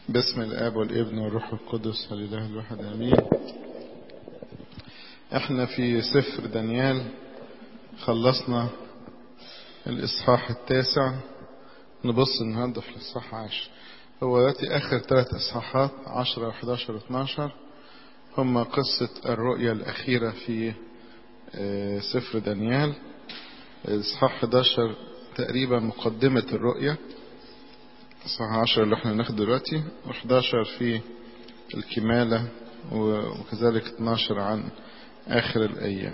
باسم الآب والابن والروح القدس الإله الواحد آمين احنا في سفر دانيال خلصنا الإصحاح التاسع نبص النهاردة في الإصحاح عشر هو دلوقتي آخر ثلاث إصحاحات عشرة وحداشر واتناشر هم قصة الرؤية الأخيرة في سفر دانيال إصحاح 11 تقريبا مقدمة الرؤية إصحاح 10 اللي احنا ناخده دلوقتي و11 في الكمالة وكذلك 12 عن آخر الأيام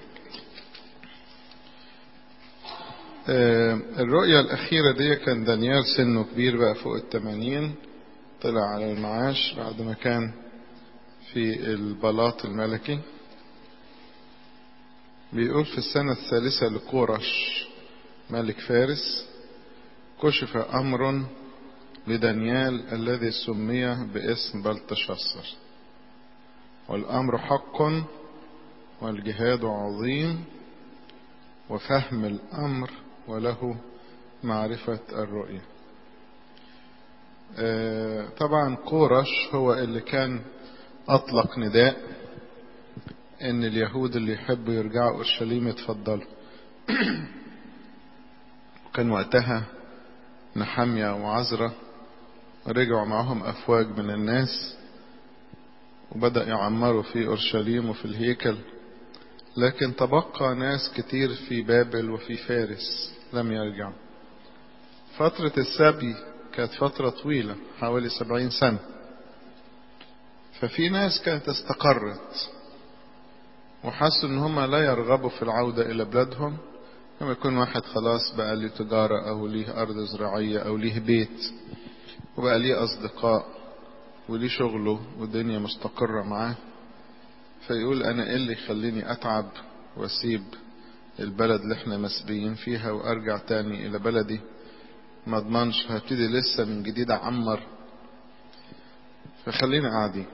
الرؤية الأخيرة دي كان دانيال سنه كبير بقى فوق التمانين طلع على المعاش بعد ما كان في البلاط الملكي بيقول في السنة الثالثة لكورش ملك فارس كشف أمر لدانيال الذي سمي باسم بلتشصر والأمر حق والجهاد عظيم وفهم الأمر وله معرفة الرؤية طبعا كورش هو اللي كان أطلق نداء إن اليهود اللي يحبوا يرجعوا أورشليم يتفضلوا كان وقتها نحمية وعزرة رجعوا معهم أفواج من الناس وبدأ يعمروا في أورشليم وفي الهيكل لكن تبقى ناس كتير في بابل وفي فارس لم يرجعوا فترة السبي كانت فترة طويلة حوالي سبعين سنة ففي ناس كانت استقرت وحسوا ان هم لا يرغبوا في العودة الى بلادهم لما يكون واحد خلاص بقى ليه تجارة او ليه ارض زراعية او ليه بيت وبقى ليه اصدقاء وليه شغله والدنيا مستقرة معاه فيقول انا ايه اللي يخليني اتعب واسيب البلد اللي احنا مسبيين فيها وارجع تاني الى بلدي ما اضمنش هبتدي لسه من جديد اعمر فخلينا قاعدين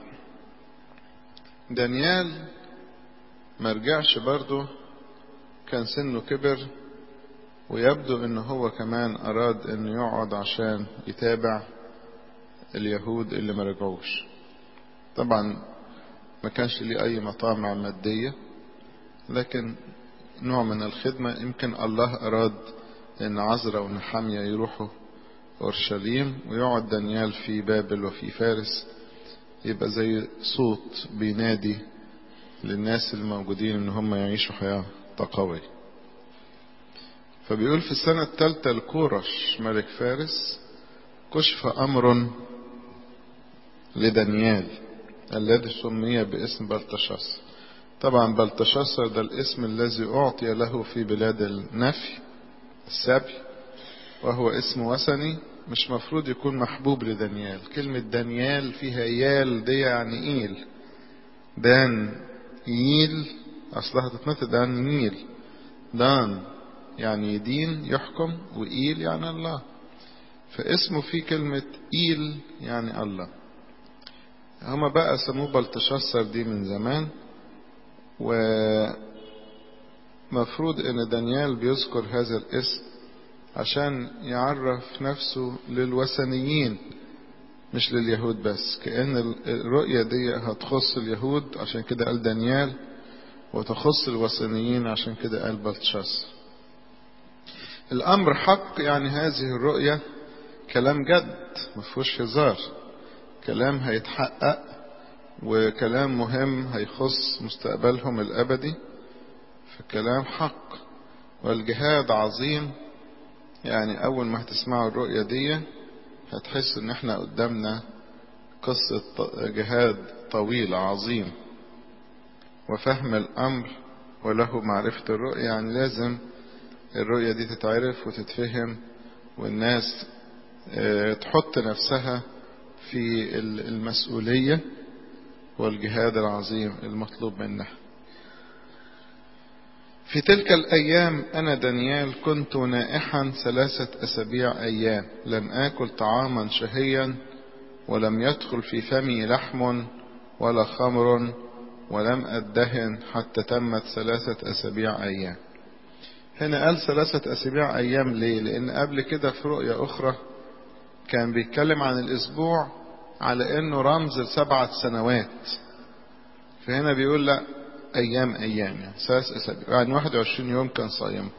دانيال ما رجعش برضه كان سنه كبر ويبدو ان هو كمان اراد انه يقعد عشان يتابع اليهود اللي ما رجعوش طبعا ما كانش ليه اي مطامع مادية لكن نوع من الخدمة يمكن الله اراد ان عزرا ونحامية يروحوا اورشليم ويقعد دانيال في بابل وفي فارس يبقى زي صوت بينادي للناس الموجودين ان هم يعيشوا حياة تقوية فبيقول في السنة الثالثة لكورش ملك فارس كشف أمر لدانيال الذي سمي باسم بلتشاصر طبعا بلتشاصر ده الاسم الذي أعطي له في بلاد النفي السبي وهو اسم وثني مش مفروض يكون محبوب لدانيال كلمة دانيال فيها يال دي يعني إيل دان ييل أصلها تتنطق دان ييل دان يعني يدين يحكم وإيل يعني الله فاسمه فيه كلمة إيل يعني الله هما بقى سموه بلتشسر دي من زمان ومفروض ان دانيال بيذكر هذا الاسم عشان يعرف نفسه للوثنيين مش لليهود بس كأن الرؤية دي هتخص اليهود عشان كده قال دانيال وتخص الوثنيين عشان كده قال بلتشاس الأمر حق يعني هذه الرؤية كلام جد مفهوش هزار كلام هيتحقق وكلام مهم هيخص مستقبلهم الأبدي فكلام حق والجهاد عظيم يعني أول ما هتسمعوا الرؤية دي هتحس ان احنا قدامنا قصة جهاد طويل عظيم وفهم الامر وله معرفة الرؤية يعني لازم الرؤية دي تتعرف وتتفهم والناس تحط نفسها في المسؤولية والجهاد العظيم المطلوب منها في تلك الأيام أنا دانيال كنت نائحا ثلاثة أسابيع أيام لم آكل طعاما شهيا ولم يدخل في فمي لحم ولا خمر ولم أدهن حتى تمت ثلاثة أسابيع أيام هنا قال ثلاثة أسابيع أيام ليه لأن قبل كده في رؤية أخرى كان بيتكلم عن الأسبوع على انه رمز لسبعة سنوات فهنا بيقول لا ايام ايام يعني ثلاث اسابيع يعني 21 يوم كان صايمهم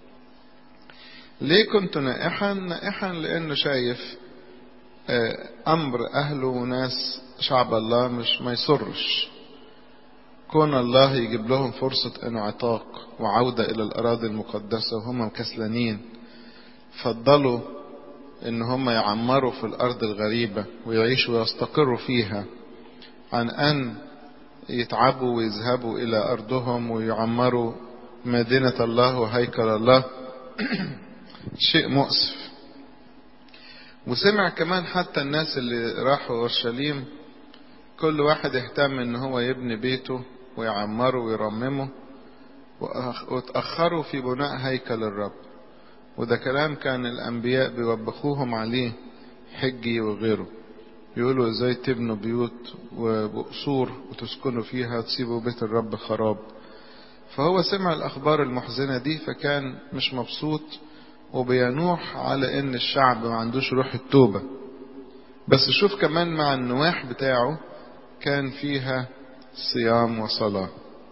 ليه كنت نائحا نائحا لانه شايف امر اهله وناس شعب الله مش ما يسرش كون الله يجيب لهم فرصة انعتاق وعودة الى الاراضي المقدسة وهم مكسلانين فضلوا ان هم يعمروا في الارض الغريبة ويعيشوا ويستقروا فيها عن ان يتعبوا ويذهبوا الى ارضهم ويعمروا مدينة الله وهيكل الله شيء مؤسف وسمع كمان حتى الناس اللي راحوا اورشليم كل واحد اهتم ان هو يبني بيته ويعمره ويرممه وتأخروا في بناء هيكل الرب وده كلام كان الأنبياء بيوبخوهم عليه حجي وغيره يقولوا ازاي تبنوا بيوت وقصور وتسكنوا فيها وتسيبوا بيت الرب خراب فهو سمع الأخبار المحزنة دي فكان مش مبسوط وبينوح على ان الشعب ما عندوش روح التوبة بس شوف كمان مع النواح بتاعه كان فيها صيام وصلاة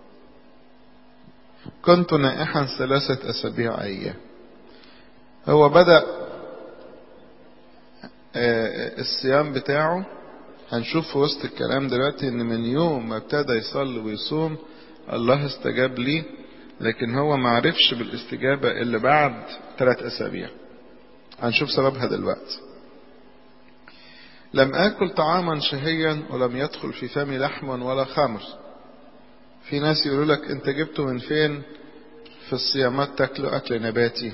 كنت نائحا ثلاثة أسابيع أيام هو بدأ الصيام بتاعه هنشوف في وسط الكلام دلوقتي ان من يوم ما ابتدى يصلي ويصوم الله استجاب ليه لكن هو ما عرفش بالاستجابة إلا بعد ثلاث أسابيع هنشوف سببها دلوقتي لم آكل طعاما شهيا ولم يدخل في فمي لحم ولا خمر في ناس يقولوا لك انت جبته من فين في الصيامات تاكلوا أكل نباتي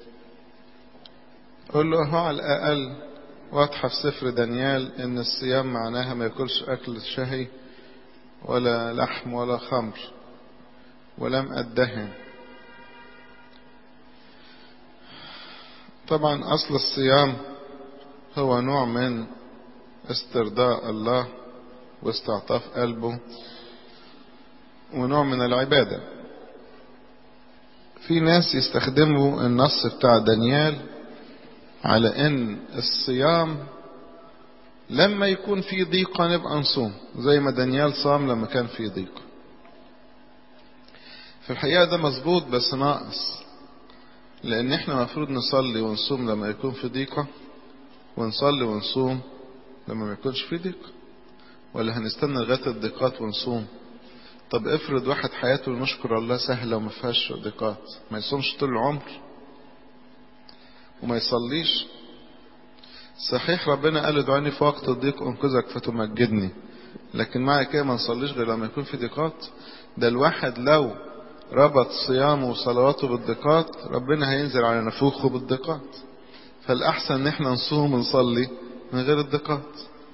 قول له هو على الأقل واضحة في سفر دانيال ان الصيام معناها ما ياكلش أكل شهي ولا لحم ولا خمر ولم أدهن طبعا أصل الصيام هو نوع من استرضاء الله واستعطاف قلبه ونوع من العبادة في ناس يستخدموا النص بتاع دانيال على ان الصيام لما يكون في ضيقة نبقى نصوم زي ما دانيال صام لما كان في ضيقة في الحقيقة ده مظبوط بس ناقص لأن احنا المفروض نصلي ونصوم لما يكون في ضيقة ونصلي ونصوم لما ما يكونش في ضيقة ولا هنستنى لغاية الضيقات ونصوم طب افرض واحد حياته نشكر الله سهلة وما فيهاش ضيقات ما يصومش طول العمر وما يصليش صحيح ربنا قال ادعوني في وقت الضيق انقذك فتمجدني لكن مع كده ما نصليش غير لما يكون في ضيقات ده الواحد لو ربط صيامه وصلواته بالضيقات ربنا هينزل على نفوخه بالضيقات فالأحسن ان احنا نصوم ونصلي من غير الضيقات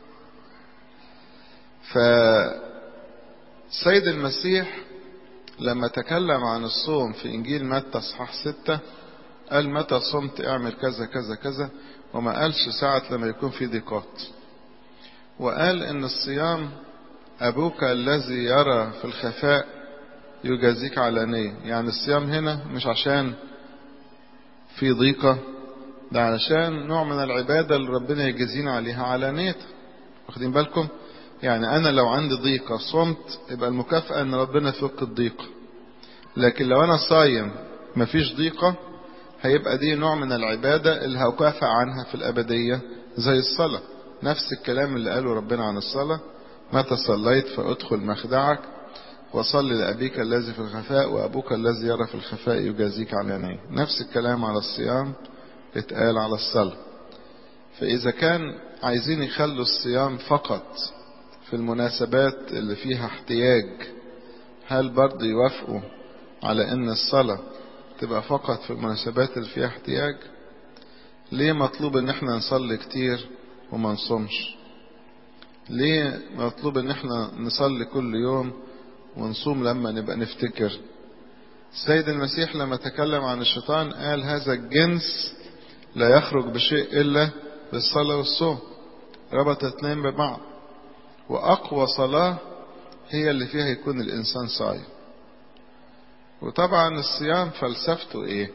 فسيد المسيح لما تكلم عن الصوم في إنجيل متى اصحاح ستة قال متى صمت اعمل كذا كذا كذا وما قالش ساعة لما يكون في ضيقات وقال ان الصيام أبوك الذي يرى في الخفاء يجازيك علانية يعني الصيام هنا مش عشان في ضيقة ده علشان نوع من العبادة اللي ربنا يجازينا عليها علانية واخدين بالكم يعني أنا لو عندي ضيقة صمت يبقى المكافأة أن ربنا يفك الضيقة لكن لو أنا صايم مفيش ضيقة هيبقى دي نوع من العبادة اللي هكافئ عنها في الأبدية زي الصلاة نفس الكلام اللي قاله ربنا عن الصلاة متى صليت فادخل مخدعك وصل لأبيك الذي في الخفاء وأبوك الذي يرى في الخفاء يجازيك علانية نفس الكلام على الصيام اتقال على الصلاة فإذا كان عايزين يخلوا الصيام فقط في المناسبات اللي فيها احتياج هل برضه يوافقوا على ان الصلاة تبقى فقط في المناسبات اللي فيها احتياج ليه مطلوب ان احنا نصلي كتير وما نصومش ليه مطلوب ان احنا نصلي كل يوم ونصوم لما نبقى نفتكر السيد المسيح لما تكلم عن الشيطان قال هذا الجنس لا يخرج بشيء إلا بالصلاة والصوم ربط اثنين ببعض وأقوى صلاة هي اللي فيها يكون الإنسان صايم وطبعا الصيام فلسفته إيه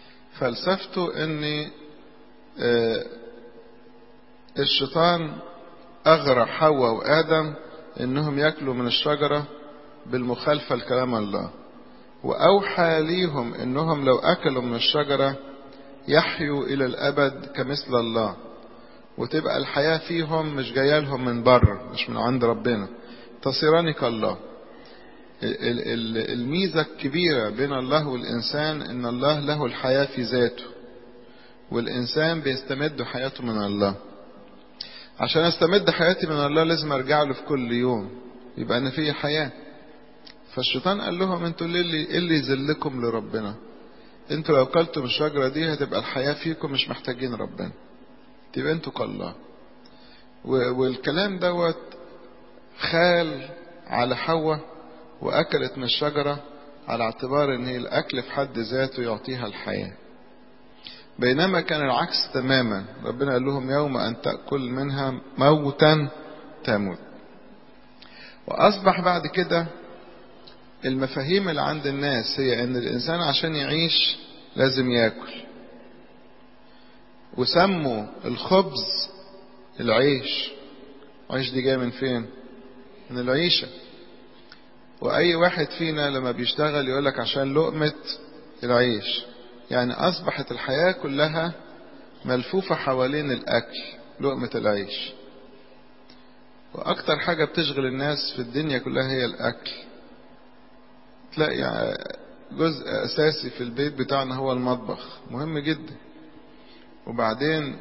فلسفته إن الشيطان أغرى حواء وآدم إنهم يأكلوا من الشجرة بالمخالفة لكلام الله وأوحى ليهم إنهم لو أكلوا من الشجرة يحيوا إلى الأبد كمثل الله وتبقى الحياة فيهم مش جاية لهم من بره مش من عند ربنا تصيران كالله الميزة الكبيرة بين الله والإنسان إن الله له الحياة في ذاته والإنسان بيستمد حياته من الله عشان استمد حياتي من الله لازم ارجع له في كل يوم يبقى انا في حياة فالشيطان قال لهم انتوا اللي اللي, اللي يذلكم لربنا انتوا لو اكلتوا من الشجرة دي هتبقى الحياة فيكم مش محتاجين ربنا تبقى انتوا كالله والكلام دوت خال على حواء واكلت من الشجرة على اعتبار ان هي الاكل في حد ذاته يعطيها الحياه بينما كان العكس تماما ربنا قال لهم يوم أن تأكل منها موتا تموت وأصبح بعد كده المفاهيم اللي عند الناس هي أن الإنسان عشان يعيش لازم يأكل وسموا الخبز العيش العيش دي جاي من فين من العيشة وأي واحد فينا لما بيشتغل يقولك عشان لقمة العيش يعني أصبحت الحياة كلها ملفوفة حوالين الأكل لقمة العيش وأكتر حاجة بتشغل الناس في الدنيا كلها هي الأكل تلاقي جزء أساسي في البيت بتاعنا هو المطبخ مهم جدا وبعدين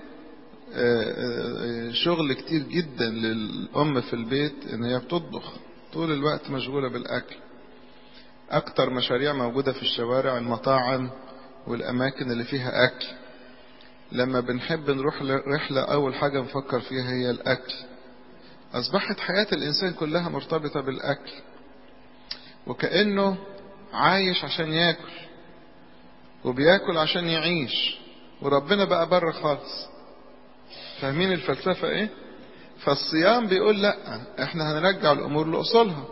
شغل كتير جدا للأم في البيت إن هي بتطبخ طول الوقت مشغولة بالأكل أكتر مشاريع موجودة في الشوارع المطاعم والأماكن اللي فيها أكل لما بنحب نروح رحلة أول حاجة نفكر فيها هي الأكل أصبحت حياة الإنسان كلها مرتبطة بالأكل وكأنه عايش عشان ياكل وبياكل عشان يعيش وربنا بقى بره خالص فاهمين الفلسفة ايه فالصيام بيقول لا احنا هنرجع الامور لاصولها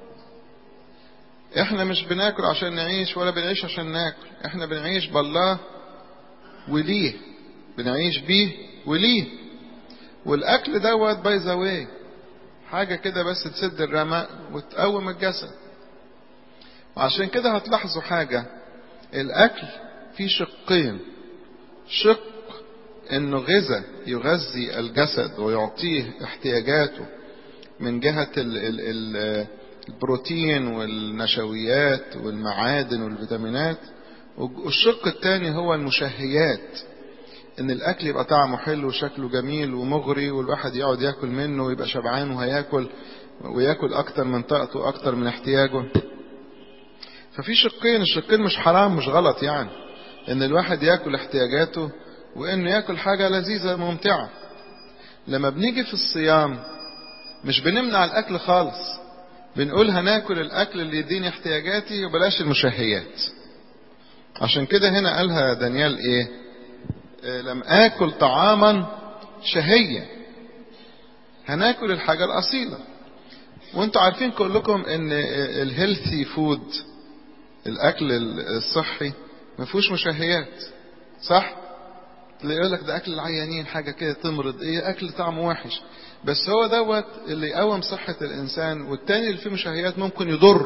احنا مش بناكل عشان نعيش ولا بنعيش عشان ناكل احنا بنعيش بالله وليه بنعيش بيه وليه والاكل دوت باي ذا واي حاجه كده بس تسد الرمق وتقوم الجسد وعشان كده هتلاحظوا حاجه الاكل فيه شقين شق انه غذاء يغذي الجسد ويعطيه احتياجاته من جهه ال ال ال البروتين والنشويات والمعادن والفيتامينات والشق الثاني هو المشهيات ان الاكل يبقى طعمه حلو وشكله جميل ومغري والواحد يقعد ياكل منه ويبقى شبعان وهياكل وياكل اكتر من طاقته واكتر من احتياجه ففي شقين الشقين مش حرام مش غلط يعني ان الواحد ياكل احتياجاته وانه ياكل حاجه لذيذه ممتعه لما بنيجي في الصيام مش بنمنع الاكل خالص بنقول هناكل الاكل اللي يديني احتياجاتي وبلاش المشهيات عشان كده هنا قالها دانيال ايه آه لم اكل طعاما شهيا هناكل الحاجة الاصيلة وانتوا عارفين كلكم ان الهيلثي فود الاكل الصحي ما فيهوش مشهيات صح اللي يقول لك ده اكل العيانين حاجة كده تمرض ايه اكل طعمه وحش بس هو دوت اللي يقوم صحة الإنسان والتاني اللي فيه مشهيات ممكن يضر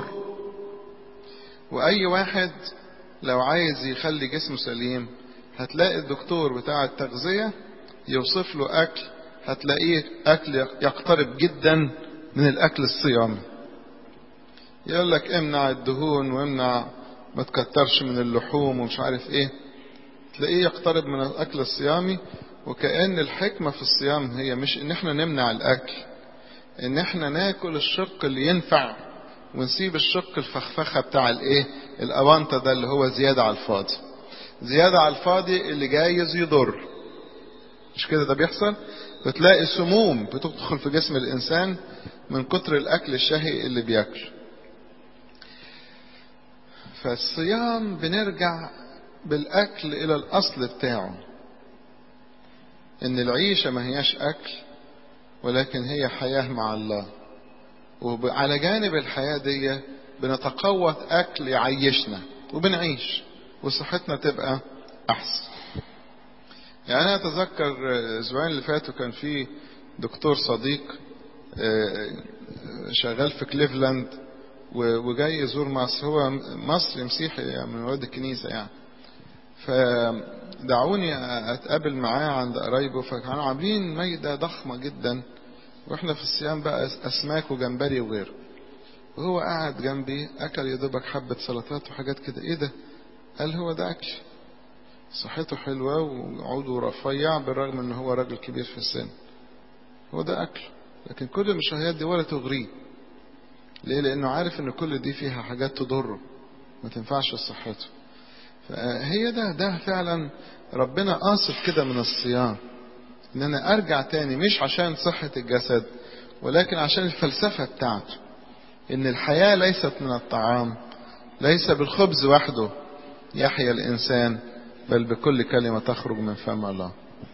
وأي واحد لو عايز يخلي جسمه سليم هتلاقي الدكتور بتاع التغذية يوصف له أكل هتلاقيه أكل يقترب جدا من الأكل الصيامي يقول لك امنع الدهون وامنع ما تكترش من اللحوم ومش عارف ايه تلاقيه يقترب من الأكل الصيامي وكأن الحكمة في الصيام هي مش ان احنا نمنع الاكل ان احنا ناكل الشق اللي ينفع ونسيب الشق الفخفخة بتاع الايه الاوانطة ده اللي هو زيادة على الفاضي زيادة على الفاضي اللي جايز يضر مش كده ده بيحصل بتلاقي سموم بتدخل في جسم الانسان من كتر الاكل الشهي اللي بياكل فالصيام بنرجع بالاكل الى الاصل بتاعه ان العيشة ما هياش اكل ولكن هي حياة مع الله وعلى جانب الحياة دي بنتقوت اكل يعيشنا وبنعيش وصحتنا تبقى احسن يعني انا اتذكر الاسبوعين اللي فاتوا كان في دكتور صديق شغال في كليفلاند وجاي يزور مصر هو مصري مسيحي يعني من ولاد الكنيسة يعني فدعوني اتقابل معاه عند قرايبه فكانوا عاملين مايدة ضخمة جدا واحنا في الصيام بقى اسماك وجمبري وغيره وهو قاعد جنبي اكل يا دوبك حبة سلطات وحاجات كده ايه ده قال هو ده اكل صحته حلوة وعوده رفيع بالرغم ان هو راجل كبير في السن هو ده اكل لكن كل المشاهيات دي ولا تغريه ليه لانه عارف ان كل دي فيها حاجات تضره ما تنفعش لصحته فهي ده ده فعلا ربنا قاصد كده من الصيام ان انا ارجع تاني مش عشان صحة الجسد ولكن عشان الفلسفة بتاعته ان الحياة ليست من الطعام ليس بالخبز وحده يحيا الانسان بل بكل كلمة تخرج من فم الله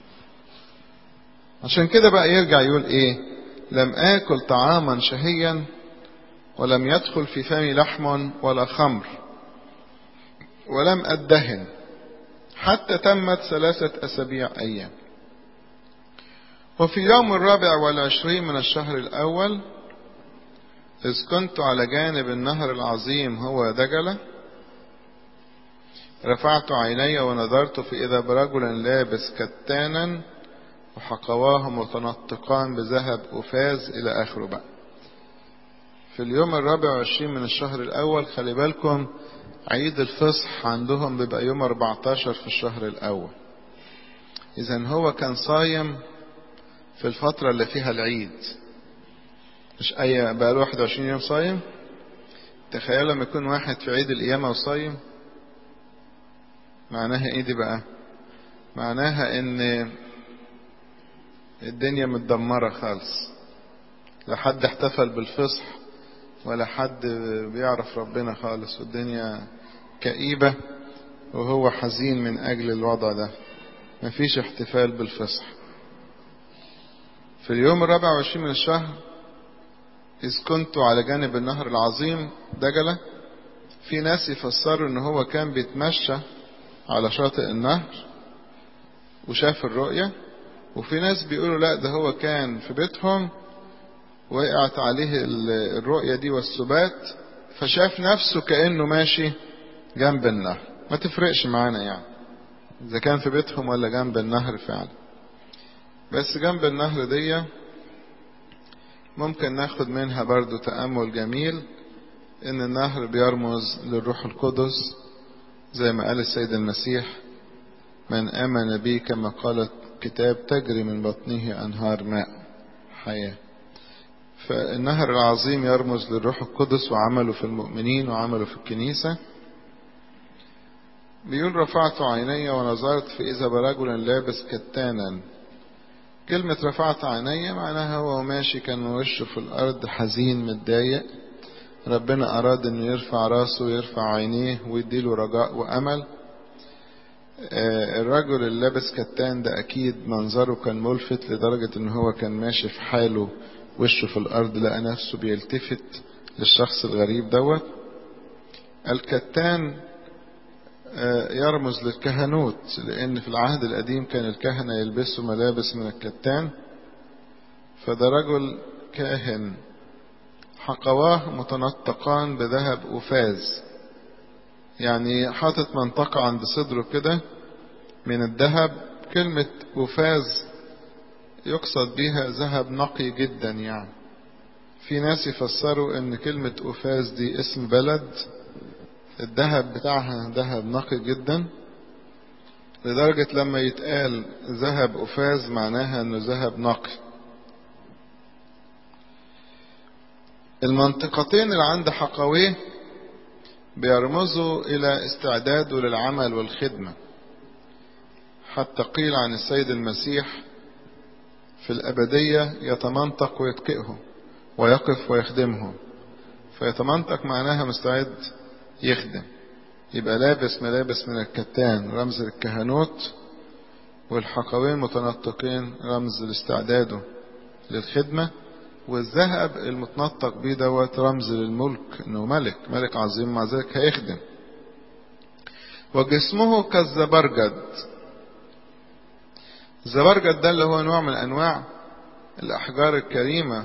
عشان كده بقى يرجع يقول ايه لم اكل طعاما شهيا ولم يدخل في فمي لحم ولا خمر ولم أدهن حتى تمت ثلاثة أسابيع أيام وفي يوم الرابع والعشرين من الشهر الأول إذ كنت على جانب النهر العظيم هو دجلة رفعت عيني ونظرت فإذا برجل لابس كتانا وحقواه متنطقان بذهب أفاز إلى آخره بقى في اليوم الرابع والعشرين من الشهر الأول خلي بالكم عيد الفصح عندهم بيبقى يوم 14 في الشهر الأول إذا هو كان صايم في الفترة اللي فيها العيد مش أي بقى له 21 يوم صايم تخيل لما يكون واحد في عيد القيامة وصايم معناها إيه دي بقى معناها إن الدنيا متدمرة خالص لا حد احتفل بالفصح ولا حد بيعرف ربنا خالص والدنيا كئيبة وهو حزين من أجل الوضع ده مفيش احتفال بالفصح في اليوم الرابع والعشرين من الشهر إذ كنت على جانب النهر العظيم دجلة في ناس يفسروا إن هو كان بيتمشى على شاطئ النهر وشاف الرؤية وفي ناس بيقولوا لا ده هو كان في بيتهم وقعت عليه الرؤية دي والسبات فشاف نفسه كأنه ماشي جنب النهر ما تفرقش معانا يعني إذا كان في بيتهم ولا جنب النهر فعلا بس جنب النهر دي ممكن ناخد منها برضو تأمل جميل إن النهر بيرمز للروح القدس زي ما قال السيد المسيح من آمن بي كما قالت كتاب تجري من بطنه أنهار ماء حياة فالنهر العظيم يرمز للروح القدس وعمله في المؤمنين وعمله في الكنيسة بيقول رفعت عيني ونظرت فإذا برجل لابس كتانا كلمة رفعت عيني معناها هو ماشي كان وشه في الأرض حزين متضايق ربنا أراد أنه يرفع راسه ويرفع عينيه ويديله رجاء وأمل الرجل اللي لابس كتان ده أكيد منظره كان ملفت لدرجة أن هو كان ماشي في حاله وشه في الأرض لقى نفسه بيلتفت للشخص الغريب دوت الكتان يرمز للكهنوت لأن في العهد القديم كان الكهنة يلبسوا ملابس من الكتان فده رجل كاهن حقواه متنطقان بذهب أفاز يعني حاطط منطقة عند صدره كده من الذهب كلمة أفاز يقصد بها ذهب نقي جدا يعني في ناس يفسروا ان كلمة أفاز دي اسم بلد الذهب بتاعها ذهب نقي جدا لدرجة لما يتقال ذهب أفاز معناها انه ذهب نقي المنطقتين اللي عند حقويه بيرمزوا إلى استعداده للعمل والخدمة حتى قيل عن السيد المسيح في الأبدية يتمنطق ويتكئهم ويقف ويخدمهم فيتمنطق معناها مستعد يخدم يبقى لابس ملابس من الكتان رمز للكهنوت والحقوين متنطقين رمز لاستعداده للخدمة والذهب المتنطق بيه دوت رمز للملك انه ملك ملك عظيم مع ذلك هيخدم وجسمه كالزبرجد الزبرجد ده اللي هو نوع من انواع الأحجار الكريمة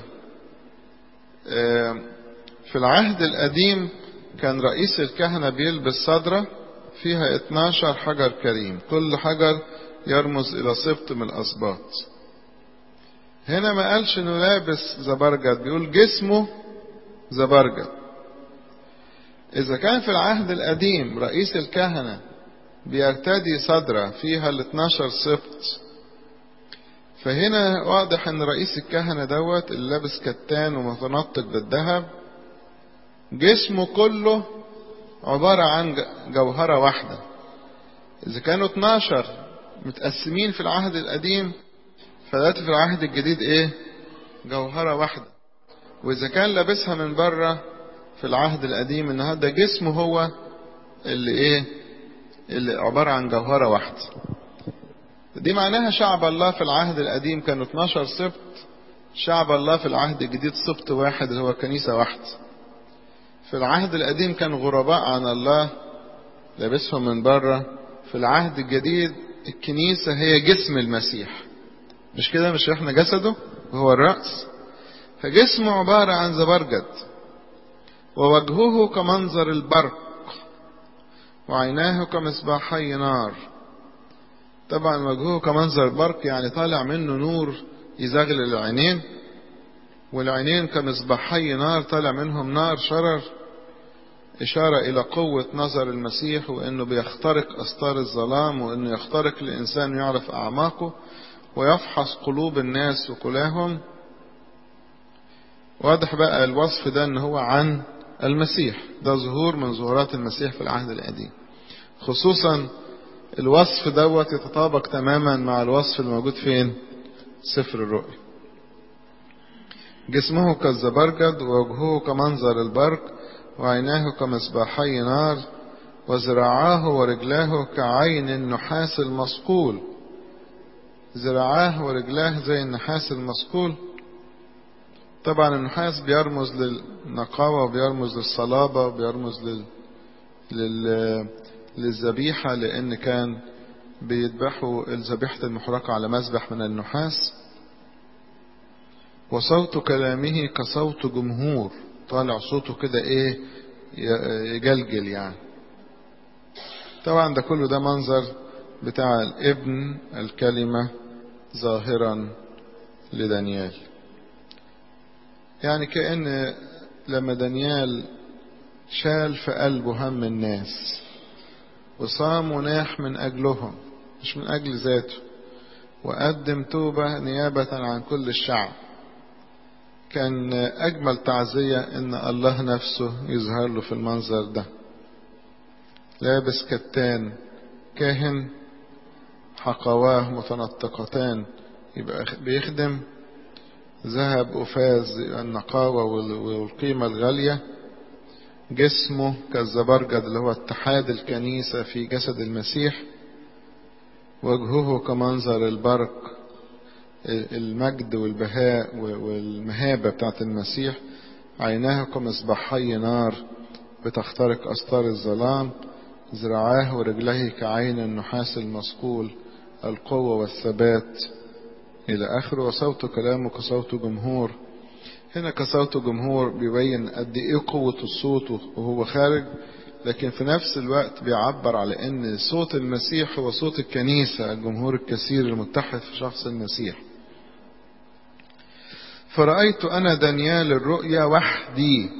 في العهد القديم كان رئيس الكهنة بيلبس صدرة فيها 12 حجر كريم كل حجر يرمز إلى سبط من الأسباط هنا ما قالش انه لابس زبرجد بيقول جسمه زبرجد إذا كان في العهد القديم رئيس الكهنة بيرتدي صدرة فيها ال 12 سبط فهنا واضح ان رئيس الكهنة دوت اللي لابس كتان ومتنطق بالذهب جسمه كله عبارة عن جوهرة واحدة إذا كانوا 12 متقسمين في العهد القديم فدلوقتي في العهد الجديد إيه؟ جوهرة واحدة وإذا كان لابسها من بره في العهد القديم النهارده جسمه هو اللي إيه؟ اللي عبارة عن جوهرة واحدة. دي معناها شعب الله في العهد القديم كانوا 12 سبط شعب الله في العهد الجديد سبط واحد اللي هو كنيسة واحدة. في العهد القديم كانوا غرباء عن الله لابسهم من بره في العهد الجديد الكنيسة هي جسم المسيح مش كده مش احنا جسده وهو الرأس فجسمه عبارة عن زبرجد ووجهه كمنظر البرق وعيناه كمصباحي نار طبعا وجهه كمنظر البرق يعني طالع منه نور يزغل العينين والعينين كمصباحي نار طالع منهم نار شرر إشارة إلى قوة نظر المسيح وإنه بيخترق أستار الظلام وإنه يخترق الإنسان يعرف أعماقه ويفحص قلوب الناس وكلاهم واضح بقى الوصف ده إن هو عن المسيح ده ظهور من ظهورات المسيح في العهد القديم خصوصا الوصف دوت يتطابق تماما مع الوصف الموجود فين سفر الرؤيا جسمه كالزبرجد ووجهه كمنظر البرق وعيناه كمصباحي نار وذراعاه ورجلاه كعين النحاس المصقول ذراعاه ورجلاه زي النحاس المصقول طبعا النحاس بيرمز للنقاوة وبيرمز للصلابة وبيرمز لل... لل... للذبيحة لأن كان بيذبحوا الذبيحة المحرقة على مذبح من النحاس وصوت كلامه كصوت جمهور طالع صوته كده ايه يجلجل يعني طبعا ده كله ده منظر بتاع الابن الكلمة ظاهرا لدانيال يعني كأن لما دانيال شال في قلبه هم الناس وصام وناح من أجلهم مش من أجل ذاته وقدم توبة نيابة عن كل الشعب كان أجمل تعزية إن الله نفسه يظهر له في المنظر ده لابس كتان كاهن حقواه متنطقتان يبقى بيخدم ذهب أفاز النقاوة والقيمة الغالية جسمه كالزبرجد اللي هو اتحاد الكنيسة في جسد المسيح وجهه كمنظر البرق المجد والبهاء والمهابة بتاعت المسيح عيناه كمصباحي نار بتخترق أستار الظلام ذراعاه ورجليه كعين النحاس المصقول القوة والثبات إلى آخره وصوت كلامه كصوت جمهور هنا كصوت جمهور بيبين قد إيه قوة الصوت وهو خارج لكن في نفس الوقت بيعبر على أن صوت المسيح هو صوت الكنيسة الجمهور الكثير المتحد في شخص المسيح فرأيت أنا دانيال الرؤيا وحدي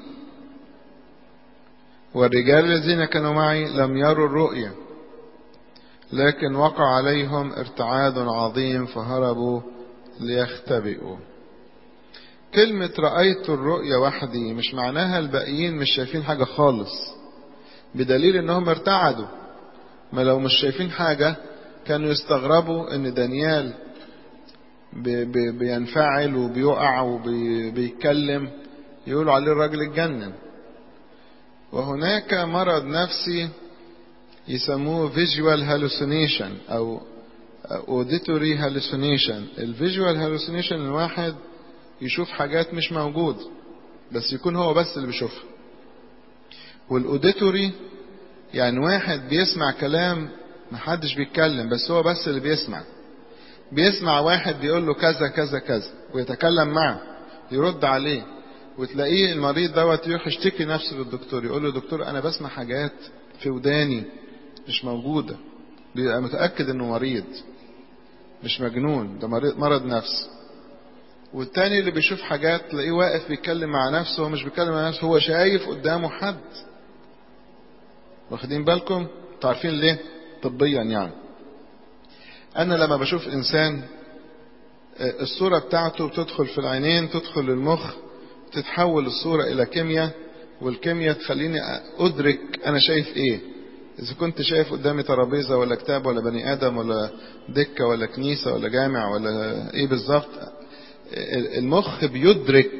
والرجال الذين كانوا معي لم يروا الرؤيا لكن وقع عليهم ارتعاد عظيم فهربوا ليختبئوا كلمة رأيت الرؤيا وحدي مش معناها الباقيين مش شايفين حاجة خالص بدليل انهم ارتعدوا ما لو مش شايفين حاجة كانوا يستغربوا ان دانيال بي بي بينفعل وبيقع وبيتكلم يقولوا عليه الراجل اتجنن وهناك مرض نفسي يسموه visual hallucination او auditory hallucination الفيجوال hallucination الواحد يشوف حاجات مش موجودة بس يكون هو بس اللي بيشوفها والاوديتوري يعني واحد بيسمع كلام محدش بيتكلم بس هو بس اللي بيسمع بيسمع واحد بيقول له كذا كذا كذا ويتكلم معه يرد عليه وتلاقيه المريض دوت يروح يشتكي نفسه للدكتور يقول له دكتور انا بسمع حاجات في وداني مش موجوده بيبقى متاكد انه مريض مش مجنون ده مريض مرض نفس والتاني اللي بيشوف حاجات تلاقيه واقف بيتكلم مع نفسه هو مش بيتكلم مع نفسه هو شايف قدامه حد واخدين بالكم تعرفين ليه طبيا يعني انا لما بشوف انسان الصورة بتاعته بتدخل في العينين تدخل للمخ تتحول الصورة الى كيمياء والكيمياء تخليني ادرك انا شايف ايه اذا كنت شايف قدامي ترابيزة ولا كتاب ولا بني ادم ولا دكة ولا كنيسة ولا جامع ولا ايه بالظبط المخ بيدرك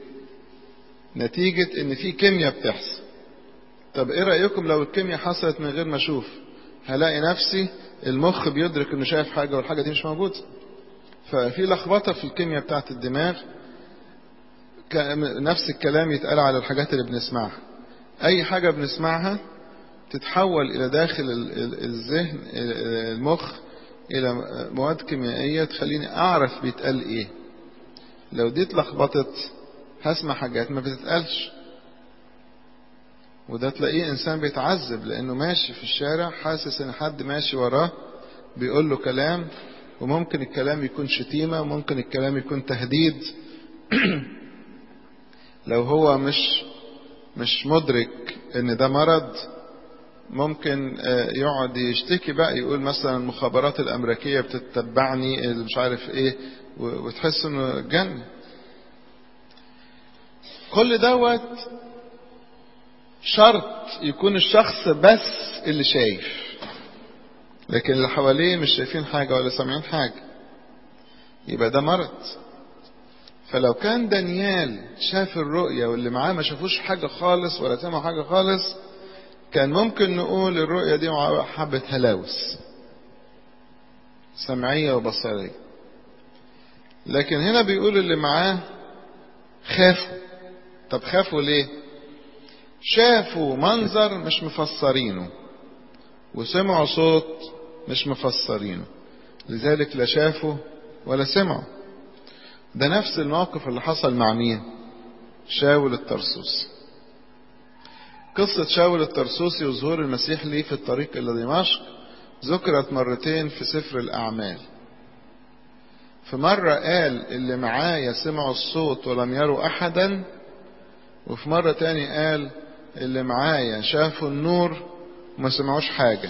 نتيجة ان في كيمياء بتحصل طب ايه رأيكم لو الكيمياء حصلت من غير ما اشوف هلاقي نفسي المخ بيدرك انه شايف حاجة والحاجة دي مش موجودة ففي لخبطة في الكيمياء بتاعت الدماغ نفس الكلام يتقال على الحاجات اللي بنسمعها اي حاجة بنسمعها تتحول الى داخل الذهن المخ الى مواد كيميائية تخليني اعرف بيتقال ايه لو دي اتلخبطت هسمع حاجات ما بتتقالش وده تلاقيه انسان بيتعذب لانه ماشي في الشارع حاسس ان حد ماشي وراه بيقول له كلام وممكن الكلام يكون شتيمة وممكن الكلام يكون تهديد لو هو مش مش مدرك ان ده مرض ممكن يقعد يشتكي بقى يقول مثلا المخابرات الامريكية بتتبعني مش عارف ايه وتحس انه جن كل دوت شرط يكون الشخص بس اللي شايف لكن اللي حواليه مش شايفين حاجة ولا سامعين حاجة يبقى ده مرض فلو كان دانيال شاف الرؤية واللي معاه ما شافوش حاجة خالص ولا سمعوا حاجة خالص كان ممكن نقول الرؤية دي حبة هلاوس سمعية وبصرية لكن هنا بيقول اللي معاه خافوا طب خافوا ليه شافوا منظر مش مفسرينه وسمعوا صوت مش مفسرينه لذلك لا شافوا ولا سمعوا ده نفس الموقف اللي حصل مع مين شاول الترسوسي قصة شاول الترسوسي وظهور المسيح ليه في الطريق إلى دمشق ذكرت مرتين في سفر الأعمال في مرة قال اللي معايا سمعوا الصوت ولم يروا أحدا وفي مرة تاني قال اللي معايا شافوا النور وما سمعوش حاجة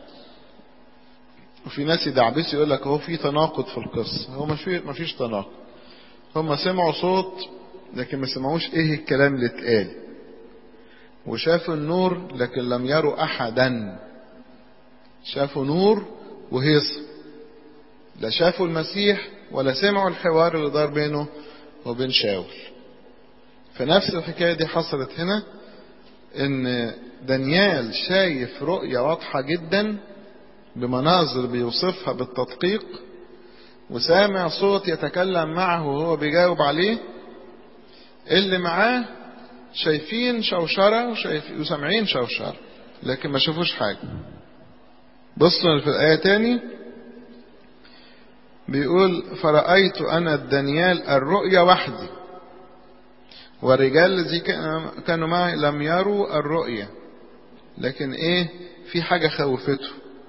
وفي ناس يدعبس يقول لك هو في تناقض في القصة هو مش ما فيش تناقض هم سمعوا صوت لكن ما سمعوش ايه الكلام اللي اتقال وشافوا النور لكن لم يروا احدا شافوا نور وهيص لا شافوا المسيح ولا سمعوا الحوار اللي دار بينه وبين شاول فنفس الحكاية دي حصلت هنا ان دانيال شايف رؤية واضحة جدا بمناظر بيوصفها بالتدقيق وسامع صوت يتكلم معه وهو بيجاوب عليه اللي معاه شايفين شوشرة وشايف وسامعين شوشرة لكن ما شافوش حاجة بصوا في الآية تاني بيقول فرأيت أنا دانيال الرؤيا وحدي والرجال الذي كانوا معي لم يروا الرؤيا لكن ايه في حاجة خوفته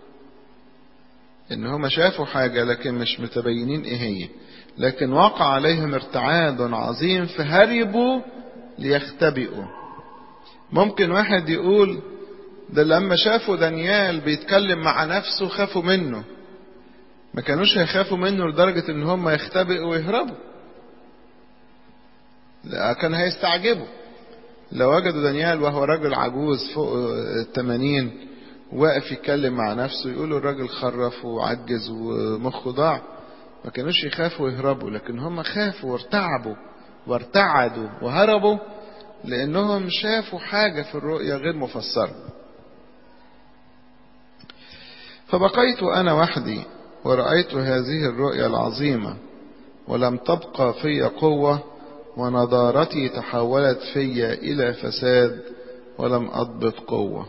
ان هم شافوا حاجة لكن مش متبينين ايه هي لكن وقع عليهم ارتعاد عظيم فهربوا ليختبئوا ممكن واحد يقول ده لما شافوا دانيال بيتكلم مع نفسه خافوا منه ما كانوش هيخافوا منه لدرجة ان هم يختبئوا ويهربوا لا كان هيستعجبوا لو وجدوا دانيال وهو رجل عجوز فوق الثمانين واقف يتكلم مع نفسه يقولوا الراجل خرف وعجز ومخه ضاع ما كانوش يخافوا ويهربوا لكن هم خافوا وارتعبوا وارتعدوا وهربوا لانهم شافوا حاجة في الرؤيا غير مفسرة فبقيت انا وحدي ورأيت هذه الرؤيا العظيمة ولم تبقى في قوة ونضارتي تحولت في إلى فساد ولم أضبط قوة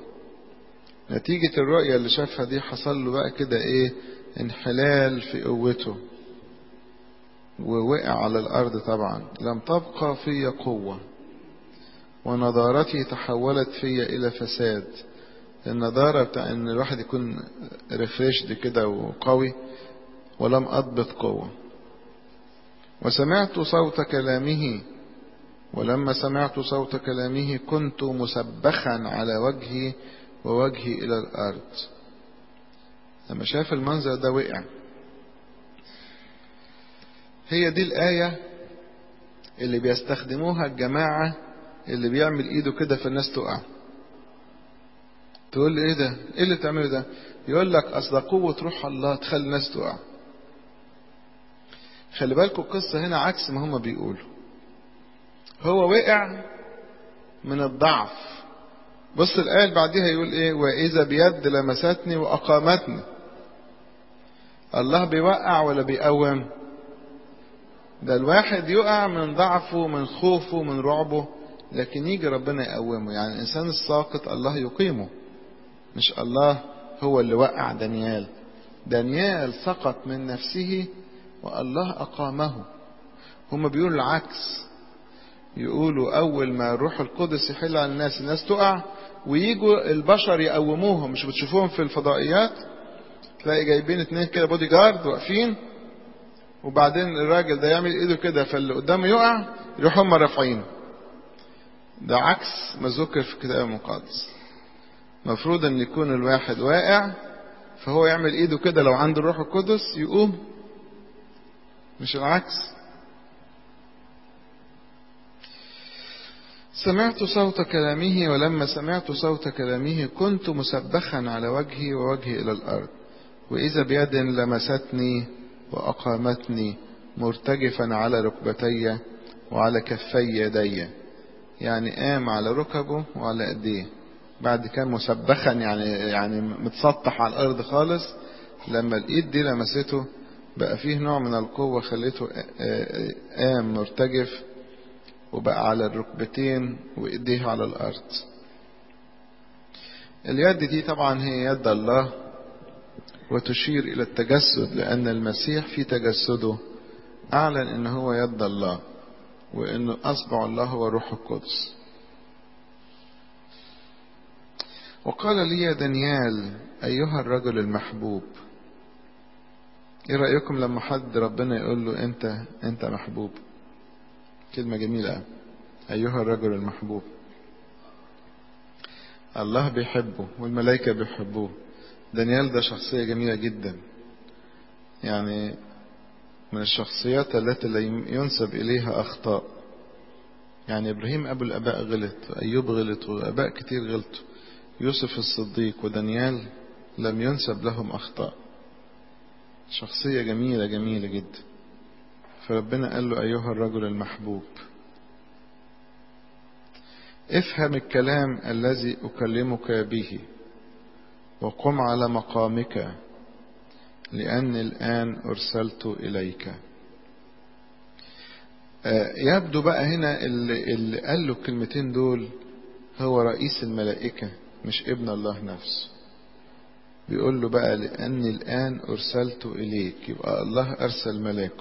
نتيجة الرؤية اللي شافها دي حصل له بقى كده إيه انحلال في قوته ووقع على الأرض طبعا لم تبقى في قوة ونضارتي تحولت في إلى فساد النضارة بتاع إن الواحد يكون ريفريشد كده وقوي ولم أضبط قوة وسمعت صوت كلامه ولما سمعت صوت كلامه كنت مسبخا على وجهي ووجهي إلى الأرض لما شاف المنظر ده وقع هي دي الآية اللي بيستخدموها الجماعة اللي بيعمل ايده كده فالناس تقع تقول لي ايه ده ايه اللي بتعمله ده يقول لك اصل قوة روح الله تخلي الناس تقع خلي بالكم القصة هنا عكس ما هما بيقولوا هو وقع من الضعف بص الآية اللي بعديها يقول ايه وإذا بيد لمستني وأقامتني الله بيوقع ولا بيقوم ده الواحد يقع من ضعفه من خوفه من رعبه لكن يجي ربنا يقومه يعني الإنسان الساقط الله يقيمه مش الله هو اللي وقع دانيال دانيال سقط من نفسه والله أقامه هم بيقولوا العكس يقولوا أول ما الروح القدس يحل على الناس الناس تقع ويجوا البشر يقوموهم مش بتشوفوهم في الفضائيات تلاقي جايبين اتنين كده بودي جارد واقفين وبعدين الراجل ده يعمل ايده كده فاللي قدامه يقع يروحوا هم رافعينه ده عكس ما ذكر في الكتاب المقدس المفروض ان يكون الواحد واقع فهو يعمل ايده كده لو عنده الروح القدس يقوم مش العكس سمعت صوت كلامه ولما سمعت صوت كلامه كنت مسبخا على وجهي ووجهي إلى الأرض وإذا بيد لمستني وأقامتني مرتجفا على ركبتي وعلى كفي يدي يعني قام على ركبه وعلى ايديه بعد كان مسبخا يعني يعني متسطح على الارض خالص لما الايد دي لمسته بقى فيه نوع من القوة خليته قام مرتجف وبقى على الركبتين وايديه على الارض اليد دي طبعا هي يد الله وتشير الى التجسد لان المسيح في تجسده اعلن ان هو يد الله وانه اصبع الله هو روح القدس وقال لي يا دانيال ايها الرجل المحبوب ايه رايكم لما حد ربنا يقول له انت انت محبوب كلمه جميله ايها الرجل المحبوب الله بيحبه والملائكه بيحبوه دانيال ده شخصيه جميله جدا يعني من الشخصيات التي لا ينسب إليها أخطاء يعني إبراهيم أبو الآباء غلط وأيوب غلط وآباء كتير غلطوا يوسف الصديق ودانيال لم ينسب لهم أخطاء شخصية جميلة جميلة جدا فربنا قال له أيها الرجل المحبوب افهم الكلام الذي أكلمك به وقم على مقامك لأني الآن أرسلت إليك يبدو بقى هنا اللي, اللي قال له الكلمتين دول هو رئيس الملائكة مش ابن الله نفسه بيقول له بقى لأني الآن أرسلت إليك يبقى الله أرسل ملاكه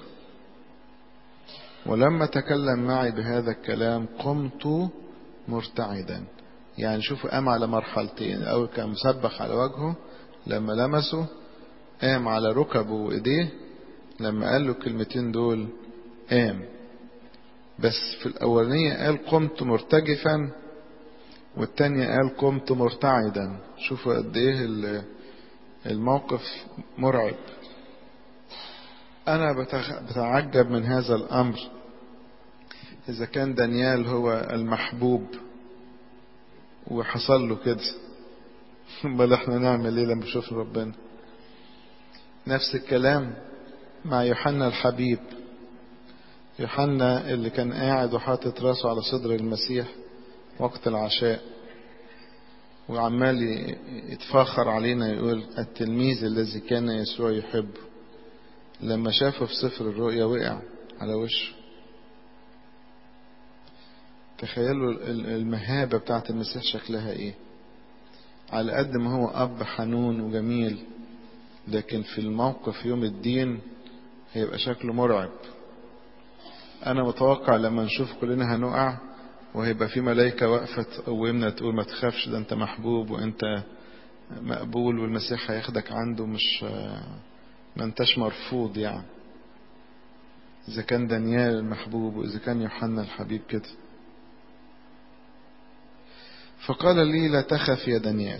ولما تكلم معي بهذا الكلام قمت مرتعدا يعني شوفوا قام على مرحلتين الأول كان مسبح على وجهه لما لمسه قام على ركبه وإيديه لما قال له الكلمتين دول قام بس في الأولانية قال قمت مرتجفا والتانية قال قمت مرتعدا شوفوا قد ايه الموقف مرعب أنا بتعجب من هذا الأمر إذا كان دانيال هو المحبوب وحصل له كده امال احنا نعمل ايه لما نشوف ربنا نفس الكلام مع يوحنا الحبيب يوحنا اللي كان قاعد وحاطط راسه على صدر المسيح وقت العشاء وعمال يتفاخر علينا يقول التلميذ الذي كان يسوع يحبه لما شافه في سفر الرؤيا وقع على وشه تخيلوا المهابة بتاعت المسيح شكلها ايه على قد ما هو اب حنون وجميل لكن في الموقف يوم الدين هيبقى شكله مرعب أنا متوقع لما نشوف كلنا هنقع وهيبقى في ملائكة واقفة تقومنا تقول ما تخافش ده أنت محبوب وأنت مقبول والمسيح هياخدك عنده مش ما أنتش مرفوض يعني إذا كان دانيال المحبوب وإذا كان يوحنا الحبيب كده فقال لي لا تخف يا دانيال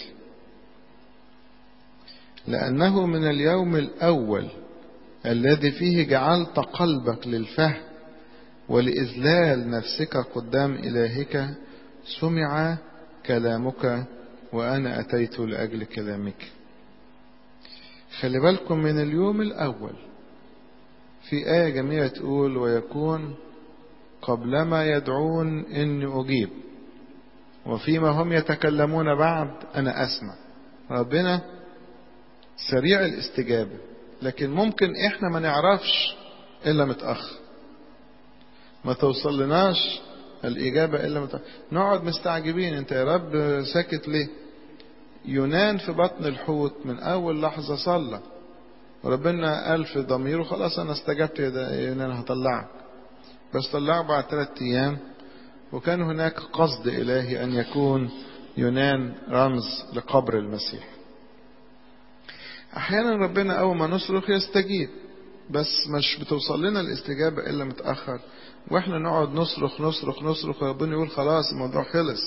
لأنه من اليوم الأول الذي فيه جعلت قلبك للفهم ولإذلال نفسك قدام إلهك سمع كلامك وأنا أتيت لأجل كلامك خلي بالكم من اليوم الأول في آية جميلة تقول ويكون قبلما يدعون إني أجيب وفيما هم يتكلمون بعد أنا أسمع ربنا سريع الاستجابة لكن ممكن إحنا ما نعرفش إلا متأخر ما توصل لناش الإجابة إلا متأخر نقعد مستعجبين أنت يا رب ساكت ليه يونان في بطن الحوت من أول لحظة صلى وربنا قال في ضميره خلاص أنا استجبت يا يونان هطلعك بس طلعه بعد ثلاثة أيام وكان هناك قصد إلهي أن يكون يونان رمز لقبر المسيح أحيانا ربنا أول ما نصرخ يستجيب بس مش بتوصل لنا الاستجابة إلا متأخر وإحنا نقعد نصرخ نصرخ نصرخ وربنا يقول خلاص الموضوع خلص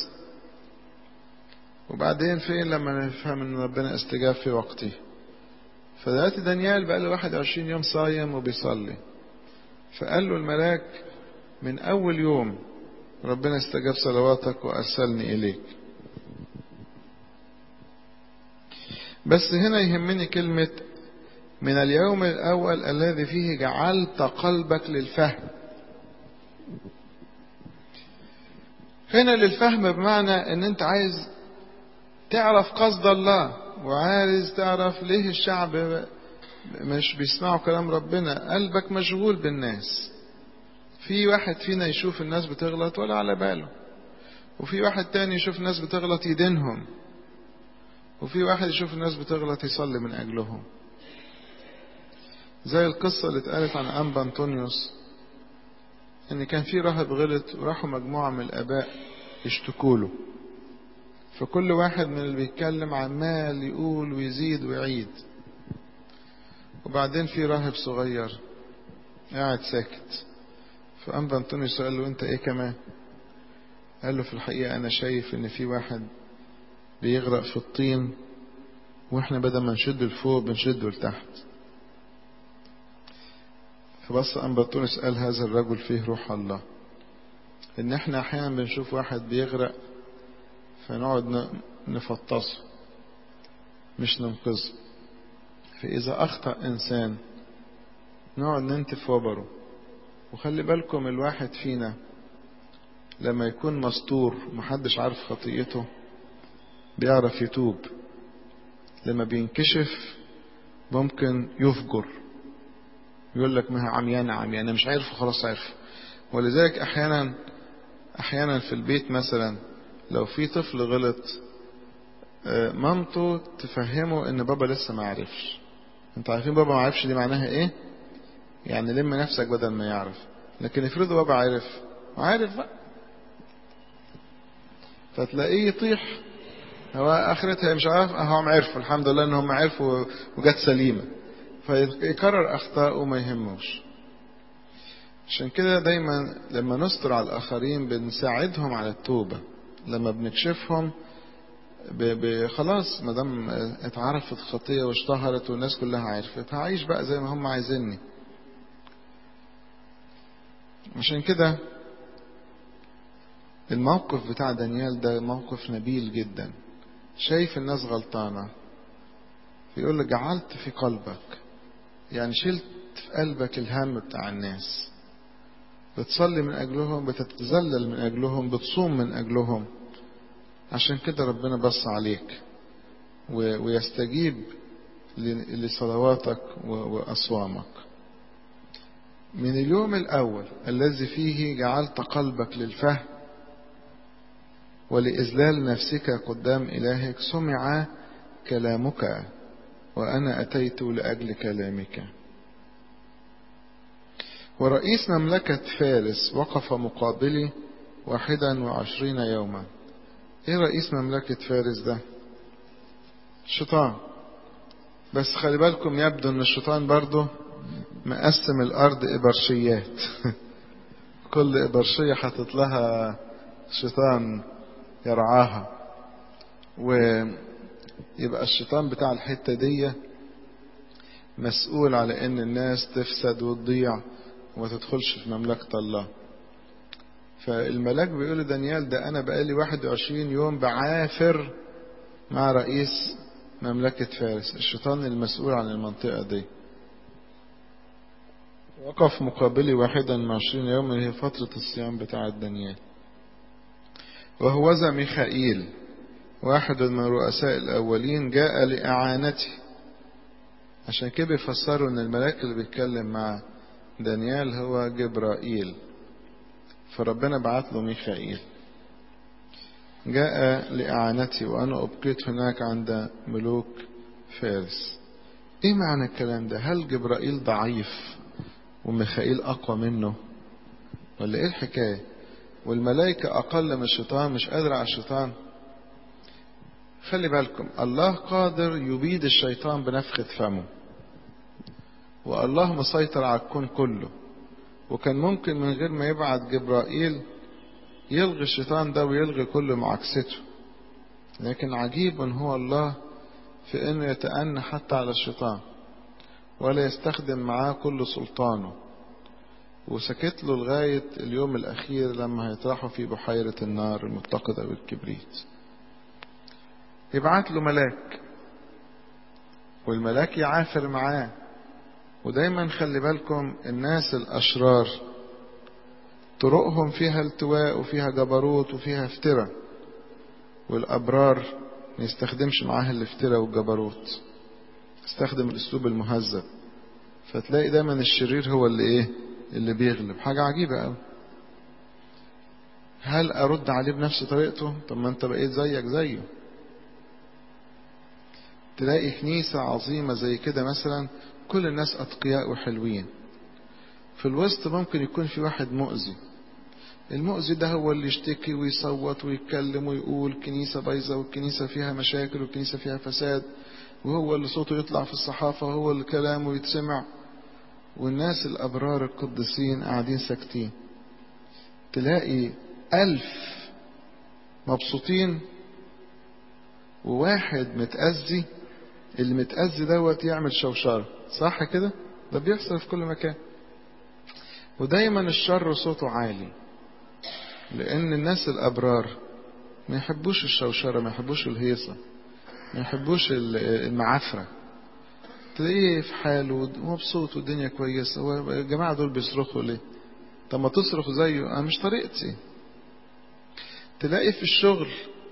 وبعدين فين لما نفهم ان ربنا استجاب في وقته فدلوقتي دانيال بقى له 21 يوم صايم وبيصلي فقال له الملاك من اول يوم ربنا استجاب صلواتك وارسلني اليك بس هنا يهمني كلمة من اليوم الأول الذي فيه جعلت قلبك للفهم هنا للفهم بمعنى ان انت عايز تعرف قصد الله وعايز تعرف ليه الشعب مش بيسمعوا كلام ربنا قلبك مشغول بالناس في واحد فينا يشوف الناس بتغلط ولا على باله وفي واحد تاني يشوف الناس بتغلط يدينهم وفي واحد يشوف الناس بتغلط يصلي من أجلهم زي القصة اللي اتقالت عن أنبا أنطونيوس إن كان في راهب غلط وراحوا مجموعة من الآباء يشتكوا له فكل واحد من اللي بيتكلم عمال يقول ويزيد ويعيد وبعدين في راهب صغير قاعد ساكت فأنبا أنطونيوس قال له أنت إيه كمان قال له في الحقيقة أنا شايف إن في واحد بيغرق في الطين واحنا بدل ما نشده لفوق بنشده لتحت فبص أنبطونس قال هذا الرجل فيه روح الله إن احنا أحيانا بنشوف واحد بيغرق فنقعد نفطسه مش ننقذه فإذا أخطأ إنسان نقعد ننتف وبره وخلي بالكم الواحد فينا لما يكون مستور محدش عارف خطيئته بيعرف يتوب لما بينكشف ممكن يفجر يقول لك ما هي عميانة عميانة مش عارف خلاص عارف ولذلك أحيانا أحيانا في البيت مثلا لو في طفل غلط مامته تفهمه ان بابا لسه ما عرفش انتوا عارفين بابا ما عرفش دي معناها ايه يعني لم نفسك بدل ما يعرف لكن افرضوا بابا عرف عارف بقى فتلاقيه يطيح هو اخرتها مش عارف هم عرفوا الحمد لله ان هم عرفوا وجت سليمه فيكرر اخطاء وما يهموش عشان كده دايما لما نستر على الاخرين بنساعدهم على التوبه لما بنكشفهم ب ب خلاص ما دام اتعرفت الخطيه واشتهرت والناس كلها عرفت هعيش بقى زي ما هم عايزيني عشان كده الموقف بتاع دانيال ده موقف نبيل جدا شايف الناس غلطانة فيقول لك جعلت في قلبك يعني شلت في قلبك الهم بتاع الناس بتصلي من أجلهم بتتذلل من أجلهم بتصوم من أجلهم عشان كده ربنا بص عليك ويستجيب لصلواتك وأصوامك من اليوم الأول الذي فيه جعلت قلبك للفهم ولإذلال نفسك قدام إلهك سمع كلامك وأنا أتيت لأجل كلامك ورئيس مملكة فارس وقف مقابلي واحدا وعشرين يوما ايه رئيس مملكة فارس ده الشيطان بس خلي بالكم يبدو ان الشيطان برضه مقسم الارض ابرشيات كل ابرشية حاطط لها شيطان يرعاها ويبقى الشيطان بتاع الحتة دي مسؤول على ان الناس تفسد وتضيع وما تدخلش في مملكة الله فالملاك بيقول لدانيال ده انا بقالي 21 يوم بعافر مع رئيس مملكة فارس الشيطان المسؤول عن المنطقة دي وقف مقابلي واحدا من عشرين يوما هي فترة الصيام بتاعة دانيال وهوذا ميخائيل واحد من رؤساء الأولين جاء لإعانته عشان كده بيفسروا ان الملاك اللي بيتكلم مع دانيال هو جبرائيل فربنا بعت له ميخائيل جاء لإعانتي وأنا أبقيت هناك عند ملوك فارس إيه معنى الكلام ده هل جبرائيل ضعيف وميخائيل أقوى منه ولا إيه الحكاية والملائكة أقل من الشيطان مش قادر على الشيطان خلي بالكم الله قادر يبيد الشيطان بنفخة فمه والله مسيطر على الكون كله وكان ممكن من غير ما يبعت جبرائيل يلغي الشيطان ده ويلغي كل معاكسته لكن عجيب ان هو الله في انه يتأنى حتى على الشيطان ولا يستخدم معاه كل سلطانه وسكت له لغاية اليوم الأخير لما هيطرحوا في بحيرة النار المتقدة بالكبريت يبعت له ملاك والملاك يعافر معاه ودايما خلي بالكم الناس الأشرار طرقهم فيها التواء وفيها جبروت وفيها افتراء والأبرار ما يستخدمش معاها الافتراء والجبروت استخدم الأسلوب المهذب فتلاقي دايما الشرير هو اللي ايه اللي بيغلب حاجة عجيبة قوي هل أرد عليه بنفس طريقته طب ما أنت بقيت زيك زيه تلاقي كنيسة عظيمة زي كده مثلا كل الناس أتقياء وحلوين في الوسط ممكن يكون في واحد مؤذي المؤذي ده هو اللي يشتكي ويصوت ويتكلم ويقول كنيسة بايظة والكنيسة فيها مشاكل والكنيسة فيها فساد وهو اللي صوته يطلع في الصحافة وهو اللي كلامه يتسمع والناس الأبرار القديسين قاعدين ساكتين تلاقي ألف مبسوطين وواحد متأذي اللي متأذي دوت يعمل شوشرة صح كده ده بيحصل في كل مكان ودايما الشر صوته عالي لأن الناس الأبرار ما يحبوش الشوشرة ما يحبوش الهيصة ما يحبوش المعافرة تلاقيه في حاله ومبسوط والدنيا كويسة هو الجماعة دول بيصرخوا ليه طب ما تصرخ زيه أنا مش طريقتي تلاقي في الشغل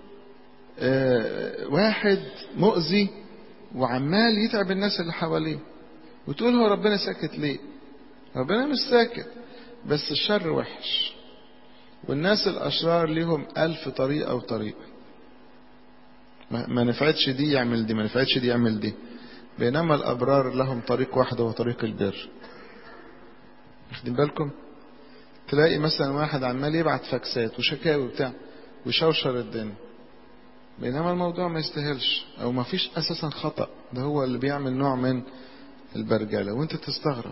آه واحد مؤذي وعمال يتعب الناس اللي حواليه وتقول هو ربنا ساكت ليه ربنا مش ساكت بس الشر وحش والناس الأشرار ليهم ألف طريقة وطريقة ما نفعتش دي يعمل دي ما نفعتش دي يعمل دي بينما الأبرار لهم طريق واحد وهو طريق البر واخدين بالكم تلاقي مثلا واحد عمال يبعت فاكسات وشكاوي بتاع ويشوشر الدنيا بينما الموضوع ما يستاهلش او ما فيش اساسا خطأ ده هو اللي بيعمل نوع من البرجلة وانت تستغرب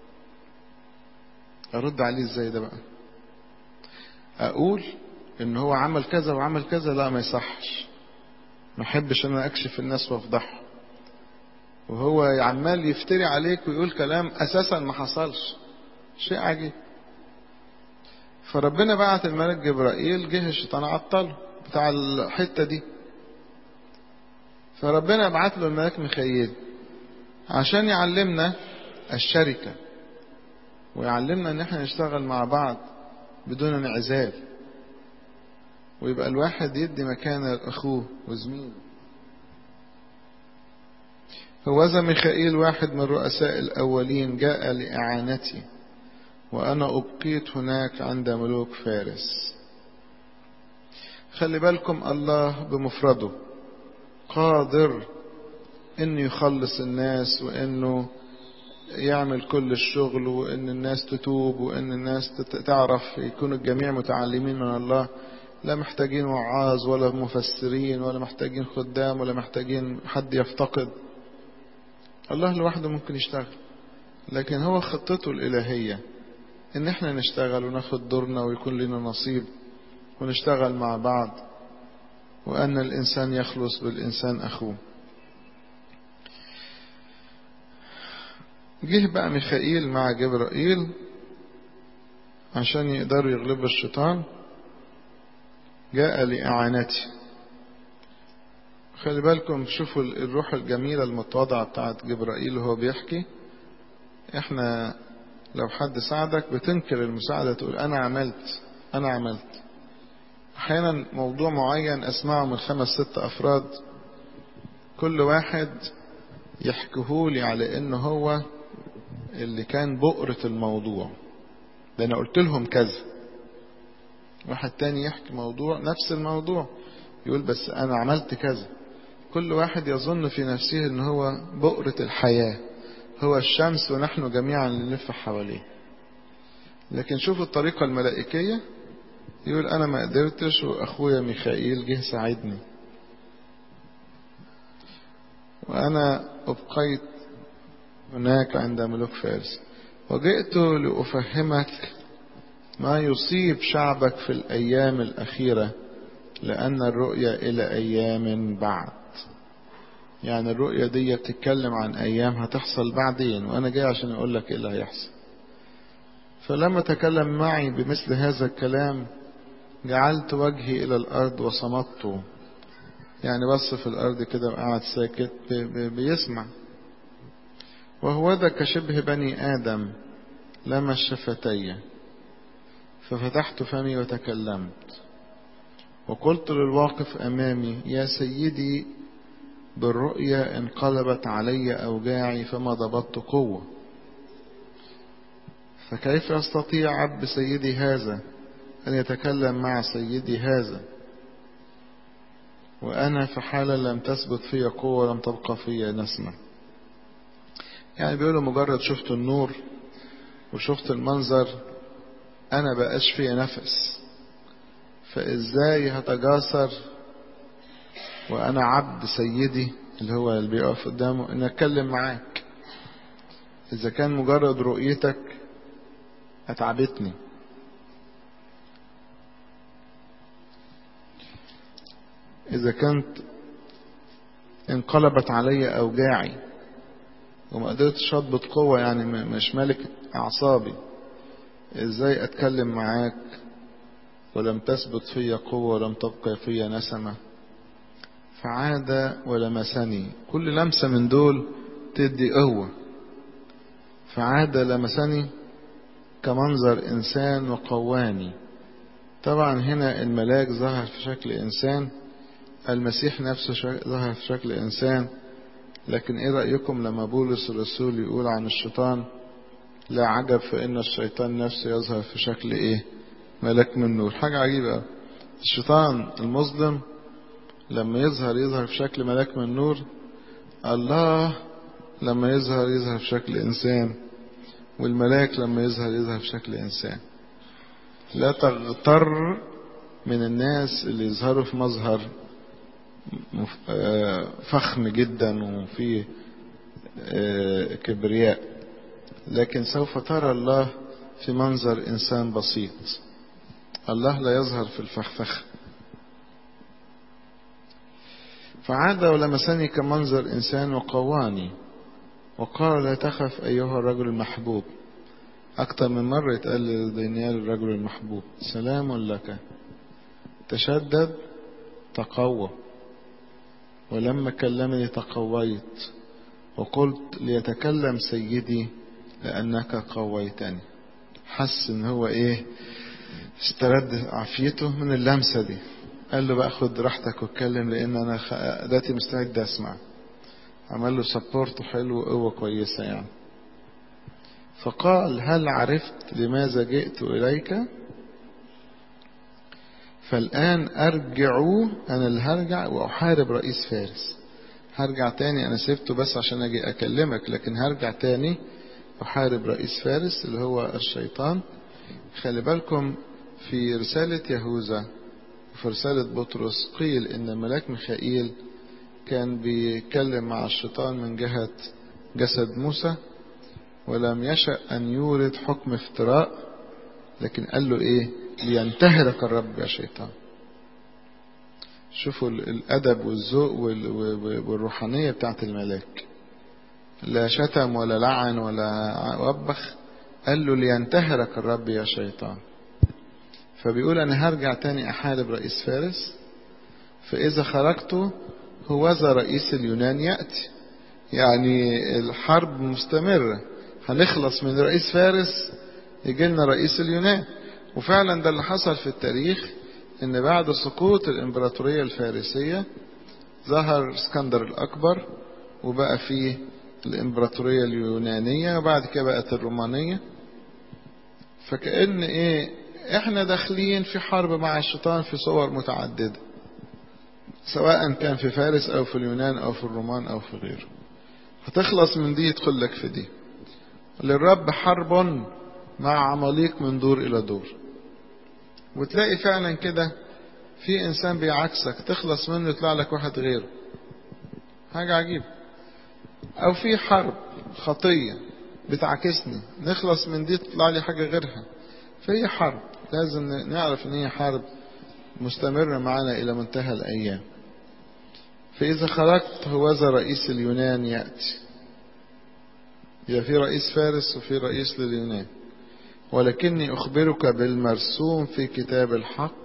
ارد عليه ازاي ده بقى اقول ان هو عمل كذا وعمل كذا لا ما يصحش ما احبش انا اكشف الناس وافضحهم وهو عمال يفتري عليك ويقول كلام اساسا ما حصلش شيء عجيب فربنا بعت الملك جبرائيل جه الشيطان عطله بتاع الحته دي فربنا بعت له الملك ميخائيل عشان يعلمنا الشركه ويعلمنا ان احنا نشتغل مع بعض بدون انعزال ويبقى الواحد يدي مكان اخوه وزميله هوذا ميخائيل واحد من رؤساء الأولين جاء لإعانتي وأنا أبقيت هناك عند ملوك فارس خلي بالكم الله بمفرده قادر انه يخلص الناس وانه يعمل كل الشغل وان الناس تتوب وان الناس تعرف يكون الجميع متعلمين من الله لا محتاجين وعاظ ولا مفسرين ولا محتاجين خدام ولا محتاجين حد يفتقد الله لوحده ممكن يشتغل لكن هو خطته الإلهية إن إحنا نشتغل وناخد دورنا ويكون لنا نصيب ونشتغل مع بعض وأن الإنسان يخلص بالإنسان أخوه جه بقى ميخائيل مع جبرائيل عشان يقدروا يغلبوا الشيطان جاء لإعانتي خلي بالكم شوفوا الروح الجميلة المتواضعة بتاعت جبرائيل وهو بيحكي احنا لو حد ساعدك بتنكر المساعدة تقول انا عملت انا عملت احيانا موضوع معين اسمعه من خمس ست افراد كل واحد يحكيهولي على انه هو اللي كان بؤرة الموضوع ده انا قلت لهم كذا واحد تاني يحكي موضوع نفس الموضوع يقول بس انا عملت كذا كل واحد يظن في نفسه ان هو بؤرة الحياة هو الشمس ونحن جميعا نلف حواليه لكن شوفوا الطريقة الملائكية يقول انا ما قدرتش واخويا ميخائيل جه ساعدني وانا ابقيت هناك عند ملوك فارس وجئت لأفهمك ما يصيب شعبك في الأيام الأخيرة لأن الرؤيا إلى أيام بعد يعني الرؤيا دي بتتكلم عن أيام هتحصل بعدين وأنا جاي عشان أقول لك إيه اللي هيحصل فلما تكلم معي بمثل هذا الكلام جعلت وجهي إلى الأرض وصمت يعني بص في الأرض كده وقعد ساكت بيسمع وهو ذا كشبه بني آدم لمس شفتي ففتحت فمي وتكلمت وقلت للواقف أمامي يا سيدي بالرؤيا انقلبت علي أوجاعي فما ضبطت قوة فكيف يستطيع عبد سيدي هذا أن يتكلم مع سيدي هذا وأنا في حالة لم تثبت في قوة لم تبقى في نسمة يعني بيقولوا مجرد شفت النور وشفت المنظر أنا بقاش فيا نفس فإزاي هتجاسر وأنا عبد سيدي اللي هو اللي بيقف قدامه إن أتكلم معاك إذا كان مجرد رؤيتك أتعبتني إذا كانت انقلبت علي أوجاعي وما قدرتش أضبط قوة يعني مش مالك أعصابي إزاي أتكلم معاك ولم تثبت في قوة ولم تبقى في نسمة فعاد ولمسني كل لمسة من دول تدي قوة فعاد لمسني كمنظر إنسان وقواني طبعا هنا الملاك ظهر في شكل إنسان المسيح نفسه ظهر في شكل إنسان لكن إيه رأيكم لما بولس الرسول يقول عن الشيطان لا عجب فإن الشيطان نفسه يظهر في شكل إيه ملاك من نور حاجة عجيبة الشيطان المظلم لما يظهر يظهر في شكل ملاك من نور الله لما يظهر يظهر في شكل إنسان والملاك لما يظهر يظهر في شكل إنسان لا تغتر من الناس اللي يظهروا في مظهر فخم جدا وفيه كبرياء لكن سوف ترى الله في منظر إنسان بسيط الله لا يظهر في الفخفخ فعاد ولمسني كمنظر إنسان وقواني وقال لا تخف أيها الرجل المحبوب أكثر من مرة يتقال لدانيال الرجل المحبوب سلام لك تشدد تقوى ولما كلمني تقويت وقلت ليتكلم سيدي لأنك قويتني حس ان هو ايه استرد عافيته من اللمسة دي قال له بقى خد راحتك واتكلم لان انا دلوقتي مستعد اسمع عمل له سبورت حلو وقوة كويسة يعني فقال هل عرفت لماذا جئت إليك فالآن أرجع أنا اللي هرجع وأحارب رئيس فارس هرجع تاني أنا سبته بس عشان أجي أكلمك لكن هرجع تاني أحارب رئيس فارس اللي هو الشيطان خلي بالكم في رسالة يهوذا وفي رسالة بطرس قيل إن ملاك ميخائيل كان بيتكلم مع الشيطان من جهة جسد موسى ولم يشأ أن يورد حكم افتراء لكن قال له إيه لينتهرك الرب يا شيطان شوفوا الأدب والذوق والروحانية بتاعت الملاك لا شتم ولا لعن ولا وبخ قال له لينتهرك الرب يا شيطان فبيقول أنا هرجع تاني أحارب رئيس فارس فإذا خرجت هوذا رئيس اليونان يأتي يعني الحرب مستمرة هنخلص من رئيس فارس يجي لنا رئيس اليونان وفعلا ده اللي حصل في التاريخ ان بعد سقوط الامبراطورية الفارسية ظهر اسكندر الاكبر وبقى فيه الامبراطورية اليونانية وبعد كده بقت الرومانية فكأن ايه احنا داخلين في حرب مع الشيطان في صور متعددة سواء كان في فارس او في اليونان او في الرومان او في غيره هتخلص من دي يدخل لك في دي للرب حرب مع عماليق من دور الى دور وتلاقي فعلا كده في انسان بيعكسك تخلص منه يطلع لك واحد غيره حاجة عجيبة او في حرب خطية بتعكسني نخلص من دي تطلع لي حاجة غيرها فهي حرب لازم نعرف ان هي حرب مستمرة معنا الى منتهى الايام فاذا خرجت هوذا رئيس اليونان يأتي يبقى في رئيس فارس وفي رئيس لليونان ولكني أخبرك بالمرسوم في كتاب الحق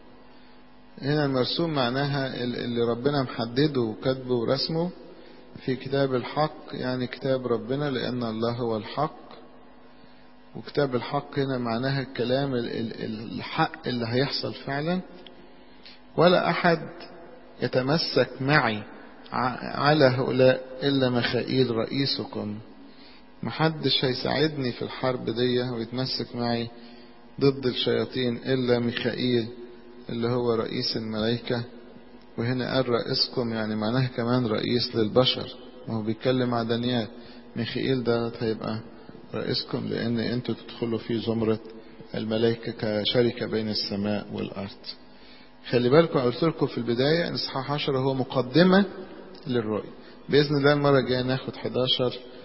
هنا المرسوم معناها اللي ربنا محدده وكاتبه ورسمه في كتاب الحق يعني كتاب ربنا لأن الله هو الحق وكتاب الحق هنا معناها الكلام الحق اللي هيحصل فعلا ولا أحد يتمسك معي على هؤلاء إلا مخائيل رئيسكم محدش هيساعدني في الحرب دي ويتمسك معي ضد الشياطين إلا ميخائيل اللي هو رئيس الملائكة وهنا قال رئيسكم يعني معناها كمان رئيس للبشر ما هو بيتكلم مع دانيال ميخائيل ده هيبقى رئيسكم لأن أنتوا تدخلوا في زمرة الملائكة كشركة بين السماء والأرض خلي بالكم قلت لكم في البداية إن إصحاح 10 هو مقدمة للرؤية بإذن الله المرة الجاية ناخد 11